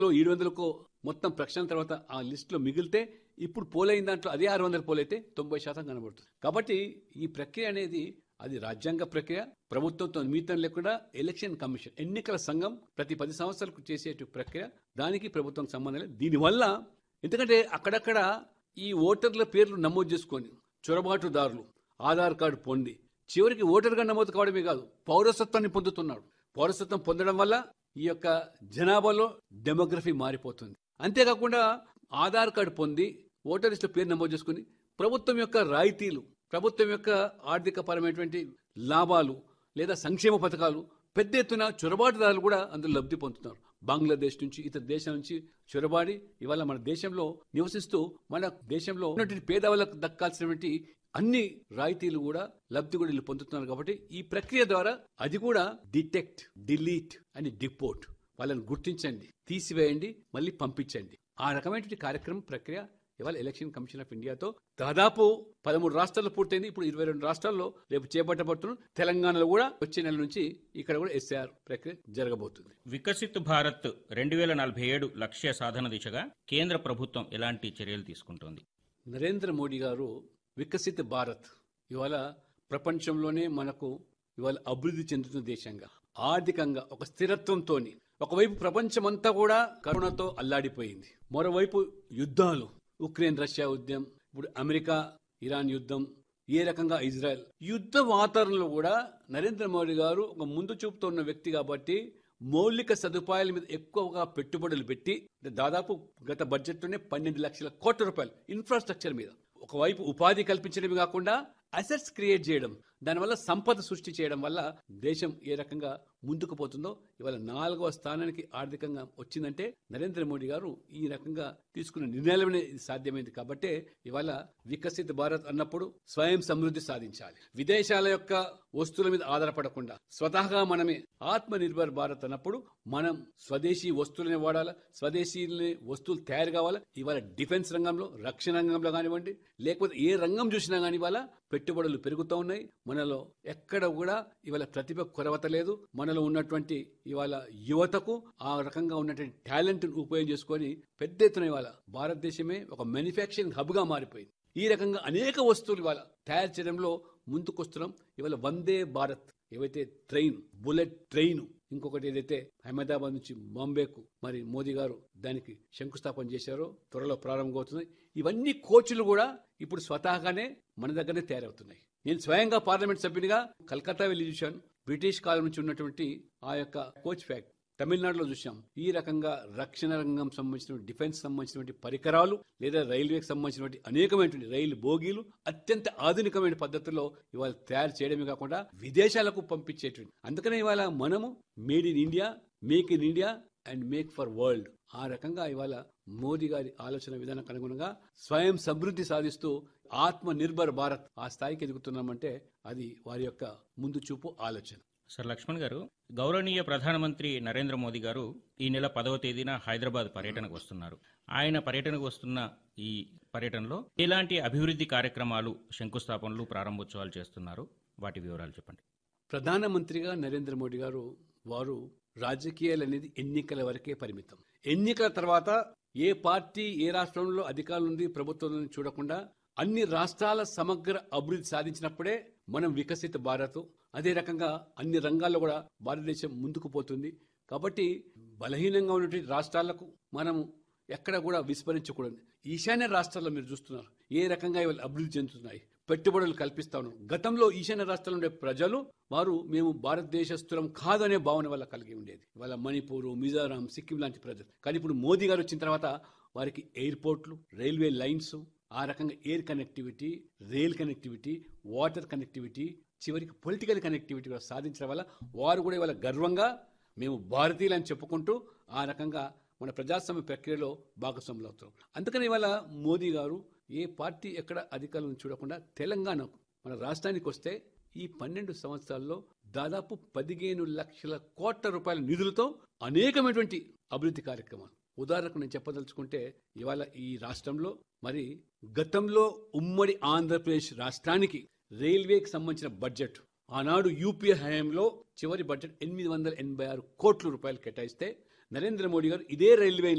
ఏడు వందలకు మొత్తం ప్రక్షాళన తర్వాత ఆ లిస్టులో మిగిలితే ఇప్పుడు పోలైన దాంట్లో అదే ఆరు వందల పోలైతే తొంభై శాతం కనబడుతుంది కాబట్టి ఈ ప్రక్రియ అనేది అది రాజ్యాంగ ప్రక్రియ ప్రభుత్వంతో మిగతం లేకుండా ఎలక్షన్ కమిషన్ ఎన్నికల సంఘం ప్రతి పది సంవత్సరాలకు చేసే ప్రక్రియ దానికి ప్రభుత్వం సంబంధం లేదు దీనివల్ల ఎందుకంటే అక్కడక్కడ ఈ ఓటర్ల పేర్లు నమోదు చేసుకొని చొరబాటుదారులు ఆధార్ కార్డు పొంది చివరికి ఓటర్గా నమోదు కావడమే కాదు పౌరసత్వాన్ని పొందుతున్నాడు పౌరసత్వం పొందడం వల్ల ఈ యొక్క జనాభాలో డెమోగ్రఫీ మారిపోతుంది అంతేకాకుండా ఆధార్ కార్డు పొంది ఓటర్ లిస్టులో పేరు నమోదు చేసుకుని ప్రభుత్వం యొక్క రాయితీలు ప్రభుత్వం యొక్క ఆర్థిక పరమైనటువంటి లాభాలు లేదా సంక్షేమ పథకాలు పెద్ద ఎత్తున చొరబాటుదారులు కూడా అందులో లబ్ధి పొందుతున్నారు బంగ్లాదేశ్ నుంచి ఇతర దేశాల నుంచి చొరబాడి ఇవాళ మన దేశంలో నివసిస్తూ మన దేశంలో ఉన్నటువంటి పేదవాళ్ళకు దక్కాల్సినటువంటి అన్ని రాయితీలు కూడా లబ్ధి కూడా వీళ్ళు పొందుతున్నారు కాబట్టి ఈ ప్రక్రియ ద్వారా అది కూడా డిటెక్ట్ డిలీట్ అని డిపోర్ట్ వాళ్ళని గుర్తించండి తీసివేయండి మళ్ళీ పంపించండి ఆ రకమైనటువంటి కార్యక్రమం ప్రక్రియ ఇవాళ ఎలక్షన్ కమిషన్ ఆఫ్ ఇండియాతో దాదాపు పదమూడు రాష్ట్రాల్లో పూర్తయింది ఇప్పుడు ఇరవై రెండు రాష్ట్రాల్లో రేపు చేపట్టబడుతున్న తెలంగాణలో కూడా వచ్చే నెల నుంచి ఇక్కడ కూడా ఎస్ఆర్ ప్రక్రియ జరగబోతుంది వికసిత్ భారత్ రెండు వేల నలభై ఏడు లక్ష్య సాధన దిశగా కేంద్ర ప్రభుత్వం ఎలాంటి చర్యలు తీసుకుంటోంది నరేంద్ర మోడీ గారు వికసిత భారత్ ఇవాళ ప్రపంచంలోనే మనకు ఇవాళ అభివృద్ధి చెందుతున్న దేశంగా ఆర్థికంగా ఒక స్థిరత్వంతో ఒకవైపు ప్రపంచమంతా కూడా కరోనాతో అల్లాడిపోయింది మరోవైపు యుద్ధాలు ఉక్రెయిన్ రష్యా యుద్ధం ఇప్పుడు అమెరికా ఇరాన్ యుద్ధం ఏ రకంగా ఇజ్రాయెల్ యుద్ధ వాతావరణంలో కూడా నరేంద్ర మోడీ గారు ఒక ముందు చూపుతో ఉన్న వ్యక్తి కాబట్టి మౌలిక సదుపాయాల మీద ఎక్కువగా పెట్టుబడులు పెట్టి దాదాపు గత బడ్జెట్లోనే పన్నెండు లక్షల కోట్ల రూపాయలు ఇన్ఫ్రాస్ట్రక్చర్ మీద ఒకవైపు ఉపాధి కల్పించడమే కాకుండా అసెట్స్ క్రియేట్ చేయడం దానివల్ల సంపద సృష్టి చేయడం వల్ల దేశం ఏ రకంగా ముందుకు పోతుందో ఇవాళ నాలుగవ స్థానానికి ఆర్థికంగా వచ్చిందంటే నరేంద్ర మోడీ గారు ఈ రకంగా తీసుకున్న నిర్ణయాలనే ఇది సాధ్యమైంది కాబట్టే ఇవాళ వికసిత భారత్ అన్నప్పుడు స్వయం సమృద్ధి సాధించాలి విదేశాల యొక్క వస్తువుల మీద ఆధారపడకుండా స్వతహాగా మనమే ఆత్మ నిర్భర్ భారత్ అన్నప్పుడు మనం స్వదేశీ వస్తువులనే వాడాలా స్వదేశీ వస్తువులు తయారు కావాలా ఇవాళ డిఫెన్స్ రంగంలో రక్షణ రంగంలో కానివ్వండి లేకపోతే ఏ రంగం చూసినా కానీ ఇవాళ పెట్టుబడులు పెరుగుతూ ఉన్నాయి మనలో ఎక్కడ కూడా ఇవాళ ప్రతిభ కొరవత లేదు మనలో ఉన్నటువంటి ఇవాళ యువతకు ఆ రకంగా ఉన్నటువంటి టాలెంట్ ఉపయోగం చేసుకొని పెద్ద ఎత్తున ఇవాళ భారతదేశమే ఒక మ్యానుఫ్యాక్చరింగ్ హబ్ గా మారిపోయింది ఈ రకంగా అనేక వస్తువులు ఇవాళ తయారు చేయడంలో ముందుకొస్తున్నాం ఇవాళ వందే భారత్ ఏవైతే ట్రైన్ బుల్లెట్ ట్రైన్ ఇంకొకటి ఏదైతే అహ్మదాబాద్ నుంచి బాంబేకు మరి మోదీ గారు దానికి శంకుస్థాపన చేశారో త్వరలో ప్రారంభమవుతుంది ఇవన్నీ కోచ్లు కూడా ఇప్పుడు స్వతహాగానే మన దగ్గరనే తయారవుతున్నాయి నేను స్వయంగా పార్లమెంట్ సభ్యునిగా కలకత్తా వెళ్ళి చూశాను బ్రిటిష్ కాలం నుంచి ఉన్నటువంటి ఆ యొక్క కోచ్ ఫ్యాక్ట్ తమిళనాడులో చూసాం ఈ రకంగా రక్షణ రంగం సంబంధించిన డిఫెన్స్ సంబంధించినటువంటి పరికరాలు లేదా రైల్వేకి సంబంధించినటువంటి అనేకమైనటువంటి రైలు బోగీలు అత్యంత ఆధునికమైన పద్ధతుల్లో ఇవాళ తయారు చేయడమే కాకుండా విదేశాలకు పంపించేటువంటి అందుకనే ఇవాళ మనము made in India make in India and make for world ఆ రకంగా ఇవాళ మోదీ గారి ఆలోచన విధానానికి అనుగుణంగా స్వయం సమృద్ధి సాధిస్తూ ఆత్మ నిర్భర్ భారత్ ఆ స్థాయికి ఎదుగుతున్నామంటే అది వారి యొక్క ముందు చూపు ఆలోచన సార్ లక్ష్మణ్ గారు గౌరవనీయ ప్రధానమంత్రి నరేంద్ర మోదీ గారు ఈ నెల పదవ తేదీన హైదరాబాద్ పర్యటనకు వస్తున్నారు ఆయన పర్యటనకు వస్తున్న ఈ పర్యటనలో ఎలాంటి అభివృద్ధి కార్యక్రమాలు శంకుస్థాపనలు ప్రారంభోత్సవాలు చేస్తున్నారు వాటి వివరాలు చెప్పండి ప్రధానమంత్రిగా నరేంద్ర మోడీ గారు వారు రాజకీయాలు అనేది ఎన్నికల వరకే పరిమితం ఎన్నికల తర్వాత ఏ పార్టీ ఏ రాష్ట్రంలో అధికారులు ఉంది ప్రభుత్వం ఉంది చూడకుండా అన్ని రాష్ట్రాల సమగ్ర అభివృద్ధి సాధించినప్పుడే మనం వికసిత భారత్ అదే రకంగా అన్ని రంగాల్లో కూడా భారతదేశం ముందుకు పోతుంది కాబట్టి బలహీనంగా ఉన్నటువంటి రాష్ట్రాలకు మనం ఎక్కడ కూడా విస్మరించకూడదు ఈశాన్య రాష్ట్రాల్లో మీరు చూస్తున్నారు ఏ రకంగా ఇవాళ అభివృద్ధి చెందుతున్నాయి పెట్టుబడులు కల్పిస్తా ఉన్నాం గతంలో ఈశాన్య రాష్ట్రాల్లో ఉండే ప్రజలు వారు మేము భారతదేశస్తులం కాదనే భావన వల్ల కలిగి ఉండేది ఇవాళ మణిపూర్ మిజోరాం సిక్కిం లాంటి ప్రజలు కానీ ఇప్పుడు మోదీ గారు వచ్చిన తర్వాత వారికి ఎయిర్పోర్ట్లు రైల్వే లైన్స్ ఆ రకంగా air connectivity rail connectivity water connectivity చివరికి పొలిటికల్ కనెక్టివిటీ కూడా సాధించడం వల్ల వారు కూడా ఇవాళ గర్వంగా మేము భారతీయులని చెప్పుకుంటూ ఆ రకంగా మన ప్రజాస్వామ్య ప్రక్రియలో భాగస్వాములు అవుతాం అందుకని ఇవాళ మోదీ గారు ఏ పార్టీ ఎక్కడ అధికారులను చూడకుండా తెలంగాణకు మన రాష్ట్రానికి వస్తే ఈ పన్నెండు సంవత్సరాల్లో దాదాపు పదిహేను లక్షల కోట్ల రూపాయల నిధులతో అనేకమైనటువంటి అభివృద్ధి కార్యక్రమాలు ఉదాహరణకు నేను చెప్పదలుచుకుంటే ఇవాళ ఈ రాష్ట్రంలో మరి గతంలో ఉమ్మడి ఆంధ్రప్రదేశ్ రాష్ట్రానికి రైల్వేకి సంబంధించిన బడ్జెట్ ఆనాడు యూపీఏ హయాంలో చివరి బడ్జెట్ ఎనిమిది వందల ఎనభై ఆరు కోట్ల రూపాయలు కేటాయిస్తే నరేంద్ర మోడీ గారు ఇదే రైల్వే